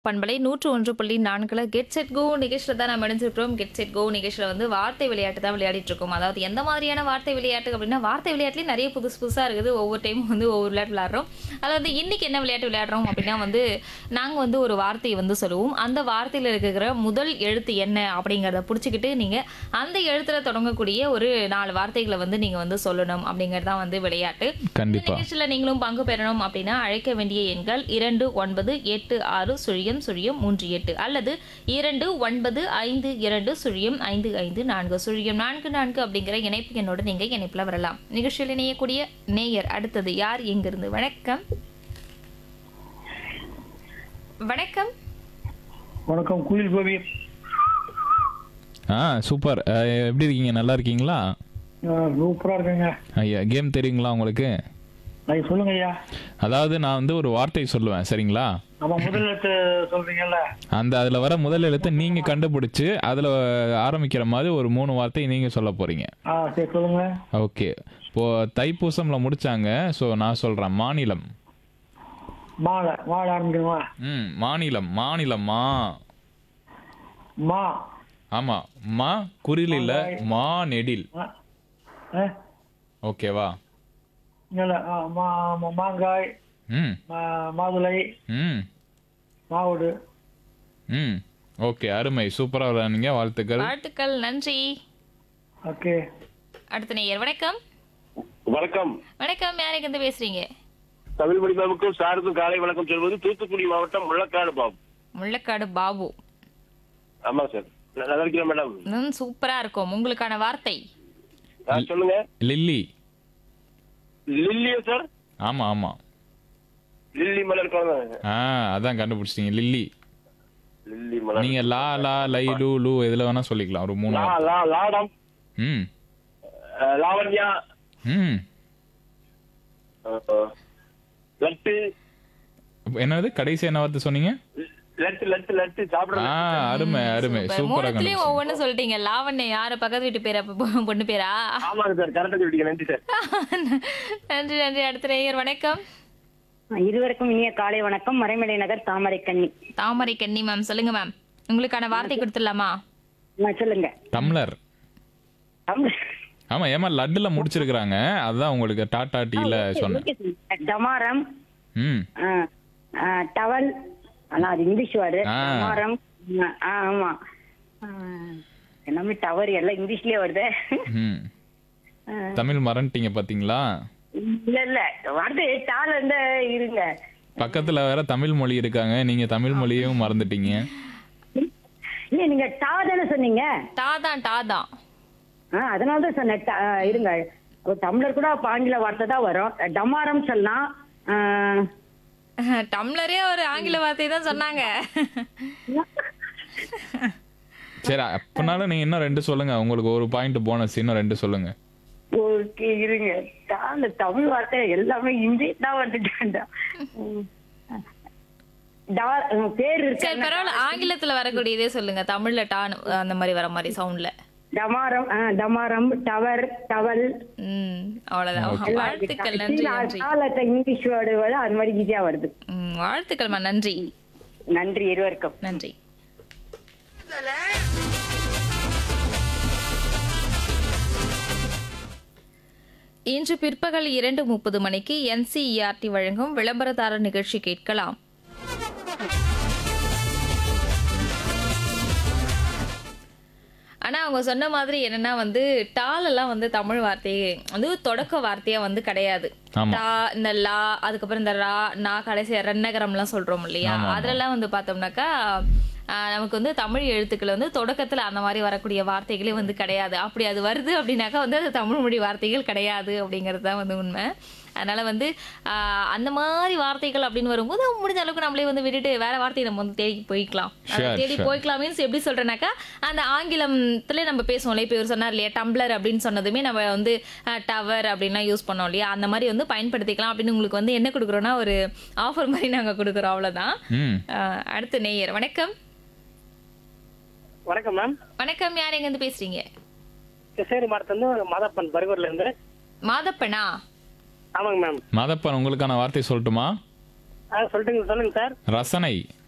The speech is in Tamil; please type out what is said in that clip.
பண்பலை நூற்று ஒன்று புள்ளி நான்குல கெட் செட் கோ நிகழ்ச்சியில் தான் நம்ம இணைஞ்சிருக்கிறோம் கெட் செட் கோ நிகழ்ச்சியில் வந்து வார்த்தை விளையாட்டு தான் விளையாடிட்டு இருக்கோம் அதாவது எந்த மாதிரியான வார்த்தை விளையாட்டு அப்படின்னா வார்த்தை விளையாட்டுலேயும் நிறைய புதுசு புதுசாக இருக்குது ஒவ்வொரு டைமும் வந்து ஒவ்வொரு விளையாட்டு விளையாடுறோம் அதாவது இன்னைக்கு என்ன விளையாட்டு விளையாடுறோம் அப்படின்னா வந்து நாங்கள் வந்து ஒரு வார்த்தையை வந்து சொல்லுவோம் அந்த வார்த்தையில் இருக்கிற முதல் எழுத்து என்ன அப்படிங்கிறத பிடிச்சிக்கிட்டு நீங்கள் அந்த எழுத்துல தொடங்கக்கூடிய ஒரு நாலு வார்த்தைகளை வந்து நீங்கள் வந்து சொல்லணும் அப்படிங்கிறது தான் வந்து விளையாட்டு இந்த கண்டிப்பா நிகழ்ச்சியில் நீங்களும் பங்கு பெறணும் அப்படின்னா அழைக்க வேண்டிய எண்கள் இரண்டு ஒன்பது எட்டு ஆறு சுழியம் சுழியம் மூன்று எட்டு அல்லது இரண்டு ஒன்பது ஐந்து இரண்டு சுழியம் ஐந்து ஐந்து நான்கு சுழியம் நான்கு நான்கு அப்படிங்கிற இணைப்பு எண்ணோடு நீங்க இணைப்புல வரலாம் நிகழ்ச்சியில் இணையக்கூடிய நேயர் அடுத்தது யார் எங்கிருந்து வணக்கம் வணக்கம் வணக்கம் குயில் கோபி ஆ சூப்பர் அஹ், எப்படி இருக்கீங்க நல்லா இருக்கீங்களா சூப்பரா இருக்குங்க ஐயா கேம் தெரியுங்களா உங்களுக்கு அது சொல்லுங்க ஐயா அதாவது நான் வந்து ஒரு வார்த்தை சொல்லுவேன் சரிங்களா நம்ம முதல் எழுத்து சொல்றீங்கல்ல அந்த அதில் வர முதல் எழுத்தை நீங்கள் கண்டுபிடிச்சு அதில் ஆரம்பிக்கிற மாதிரி ஒரு மூணு வார்த்தை நீங்கள் சொல்ல போகிறீங்க ஆ சரி சொல்லுங்க ஓகே இப்போது தைப்பூசமில் முடிச்சாங்க ஸோ நான் சொல்கிறேன் மாநிலம் மாலை மாலை ஆரம்பிக்கணுமா ம் மாநிலம் மாநிலம் மா மா ஆமாம் மா குறில் இல்லை மா நெடில் ஆ, ஆ, ஓகேவா இல்ல, ஆ, மா மா- மாங்காய் ம் மா- மாதுளை ம் மாவுடு ம் ஓகே அருமை சூப்பராக விளையாடுங்க வாழ்த்துக்கள் வாழ்த்துக்கள் நன்றி ஓகே அடுத்த நேயர் வணக்கம் வணக்கம் வணக்கம் யார் எங்கிருந்து பேசுறீங்க தமிழ் மணிமாவுக்கும் சாருக்கும் காலை வணக்கம் சொல்வது தூத்துக்குடி மாவட்டம் முள்ளக்காடு பாபு முள்ளக்காடு பாபு ஆமா சார் ந- நல்லா இருக்கிறேன் மேடம் ம் சூப்பரா இருக்கும் உங்களுக்கான வார்த்தை ஆ, சொல்லுங்க லில்லி லில்லியா சார் ஆமாம் ஆமாம் லில்லி மலர் குழந்தை ஆ அதான் கண்டுபிடிச்சிட்டீங்க லில்லி லில்லி மலர் நீங்க லா லா லை லூ லூ எதுல வேணா சொல்லிக்கலாம் ஒரு மூணு லா லா லாடம் ம் ஆ, லாவண்யா ம் ஆ, லட்டு என்னது கடைசி என்ன வார்த்தை சொன்னீங்க லட்டு லட்டு லட்டு சாப்பிடுறது ஆ அருமை அருமை சூப்பர். சூப்பரா மூணுத்துலயும் கண்டுபிடிச்சீங்க ஒவ்வொன்னு சொல்லிட்டீங்க லாவண்யா யாரு பக்கத்து வீட்டு பேரா பொ- பொண்ணு பேரா ஆமாங்க சார் கரெக்டா சொல்லிட்டீங்க நன்றி சார் நன்றி நன்றி அடுத்த நேயர் வணக்கம் இருவருக்கும் இனிய காலை வணக்கம் மறைமலை நகர் தாமரை கண்ணி தாமரை கன்னி மேம் சொல்லுங்க மேம் உங்களுக்கான வார்த்தை கொடுத்துடலாமா ஆ, சொல்லுங்க டம்ளர் தமிழ். ஆமா ஏமா லட்டுல முடிச்சிருக்காங்க அதுதான் உங்களுக்கு டாடா டீல சொன்னேன் ஓகே சார். டமாரம் ம் ஆ, ஆ, டவல் ஆனா அது இங்கிலீஷ் வேர்டு ஆ. டமாரம் ஆ, ஆ, ஆமா ஆ, எல்லாமே டவர் எல்லாம் இங்கிலீஷ்லயே வருது ம் தமிழ் மறந்துட்டீங்க பாத்தீங்களா இல்ல இல்ல வார்த்தை டால இருந்த இருங்க பக்கத்துல வேற தமிழ் மொழி இருக்காங்க நீங்க தமிழ் மொழியும் மறந்துட்டீங்க இல்ல நீங்க டா தானே சொன்னீங்க டாதான் டாதான் ஆ அதனால தான் சொன்னேன் டா- ஆ, இருங்க அப்ப தமிழர் கூட அப்ப ஆங்கில வார்த்தை தான் வரும் டமாரம் சொல்லலாம் ஆ, டம்ளரே ஒரு ஆங்கில வார்த்தை தான் சொன்னாங்க சரி அப்பனாலும் நீங்க இன்னும் ரெண்டு சொல்லுங்க உங்களுக்கு ஒரு பாயிண்ட் போனஸ் இன்னும் ரெண்டு சொல்லுங்க ஓகே இருங்க டா- அந்த தமிழ் வார்த்தை எல்லாமே இங்கிலீஷ் தான் வந்துட்டாண்டா ம். டா- உம், பேர் சரி இருக்கு பரவாயில்ல ஆங்கிலத்துல வரக்கூடியதே சொல்லுங்க தமிழ்ல டான் அந்த மாதிரி வர மாதிரி சவுண்ட்ல டமாரம் ஆ, டமாரம் டவர் டவல் ம் அவ்வளவுதான் எல்லாம் வாழ்த்துக்கள் இருக்கு. நன்றி கடைசியில நன்றி காலத்தை இங்கிலீஷ் வேர்டு வருது அது மாதிரி ஈஸியா வருது ம், வாழ்த்துக்கள்மா நன்றி நன்றி இருவருக்கும் நன்றி இன்று பிற்பகல் இரண்டு முப்பது மணிக்கு என்சிஇஆர்டி வழங்கும் விளம்பரதாரர் நிகழ்ச்சி கேட்கலாம் ஆனா அவங்க சொன்ன மாதிரி என்னன்னா வந்து டால் எல்லாம் வந்து தமிழ் வார்த்தையே வந்து தொடக்க வார்த்தையா வந்து கிடையாது ஆமா. டா இந்த லா அதுக்கப்புறம் இந்த ரா நா கடைசி ரென்னகரம்லாம் சொல்றோம் இல்லையா ஆமா, ஆமா. அதுலலாம் வந்து பார்த்தோம்னாக்கா ஆஹ், நமக்கு வந்து தமிழ் எழுத்துக்கள் வந்து தொடக்கத்துல அந்த மாதிரி வரக்கூடிய வார்த்தைகளே வந்து கிடையாது அப்படி அது வருது அப்படின்னாக்கா வந்து அது தமிழ் மொழி வார்த்தைகள் கிடையாது அப்படிங்கிறது தான் வந்து உண்மை அதனால வந்து ஆஹ், அந்த மாதிரி வார்த்தைகள் அப்படின்னு வரும்போது முடிஞ்ச அளவுக்கு நம்மளே வந்து விட்டுட்டு வேற வார்த்தையை நம்ம வந்து தேடி போய்க்கலாம் அதை Sure, தேடி sure. போய்க்கலாம் மீன்ஸ் எப்படி சொல்றேனாக்கா அந்த ஆங்கிலத்துல நம்ம பேசுவோம் இப்போ இவர் சொன்னார் இல்லையா டம்ளர் அப்படின்னு சொன்னதுமே நம்ம வந்து டவர் அப்படின்லாம் யூஸ் பண்ணோம் இல்லையா அந்த மாதிரி வந்து பயன்படுத்திக்கலாம் அப்படின்னு உங்களுக்கு வந்து என்ன கொடுக்குறோம்னா ஒரு ஆஃபர் மாதிரி நாங்க கொடுக்குறோம் அவ்வளவுதான் ம் ஆஹ் அடுத்து நேயர் வணக்கம் வணக்கம் மேம் வணக்கம் யார் எங்க இருந்து பேசுறீங்க கிருஷ்ணகிரி மாவட்டத்துல மாதப்பன் பருகூர்ல இருந்து மாதப்பனா ஆமாங்க மேம் மதப்பன் உங்களுக்கான வார்த்தை சொல்லட்டுமா சொல்லிட்டுங்க சொல்லுங்க சார் ரசனை